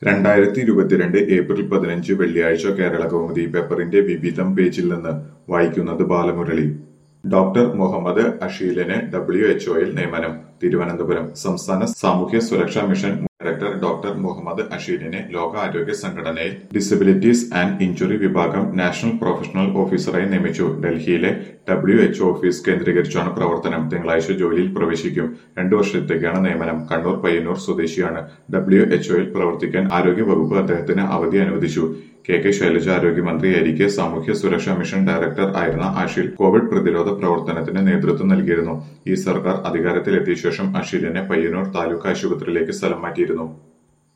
രണ്ടായിരത്തി ഇരുപത്തിരണ്ട് ഏപ്രിൽ പതിനഞ്ച് വെള്ളിയാഴ്ച കേരള കൗമുദി പേപ്പറിന്റെ വിവിധം പേജിൽ നിന്ന് വായിക്കുന്നത് ബാലമുരളി ഡോക്ടർ മുഹമ്മദ് അഷീലിന് ഡബ്ല്യു എച്ച്ഒയിൽ നിയമനം തിരുവനന്തപുരം സംസ്ഥാന സാമൂഹ്യ സുരക്ഷാ മിഷൻ മുൻ ഡയറക്ടർ ഡോക്ടർ മുഹമ്മദ് അഷീലിനെ ലോകാരോഗ്യ സംഘടനയിൽ ഡിസബിലിറ്റീസ് ആൻഡ് ഇഞ്ചുറി വിഭാഗം നാഷണൽ പ്രൊഫഷണൽ ഓഫീസറായി നിയമിച്ചു ഡൽഹിയിലെ ഡബ്ല്യു എച്ച് ഓഫീസ് കേന്ദ്രീകരിച്ചാണ് പ്രവർത്തനം തിങ്കളാഴ്ച ജോലിയിൽ പ്രവേശിക്കും രണ്ടു വർഷത്തേക്കാണ് നിയമനം കണ്ണൂർ പയ്യന്നൂർ സ്വദേശിയാണ് ഡബ്ല്യു എച്ച്ഒയിൽ പ്രവർത്തിക്കാൻ ആരോഗ്യ വകുപ്പ് അദ്ദേഹത്തിന് അവധി അനുവദിച്ചു കെ കെ ശൈലജ ആരോഗ്യമന്ത്രിയായിരിക്കെ സാമൂഹ്യ സുരക്ഷാ മിഷൻ ഡയറക്ടർ ആയിരുന്ന അഷിൽ കോവിഡ് പ്രതിരോധ പ്രവർത്തനത്തിന് നേതൃത്വം നൽകിയിരുന്നു ഈ സർക്കാർ അധികാരത്തിലെത്തിയ ശേഷം അഷിലിനെ പയ്യന്നൂർ താലൂക്ക് ആശുപത്രിയിലേക്ക് സ്ഥലം മാറ്റിയിരുന്നു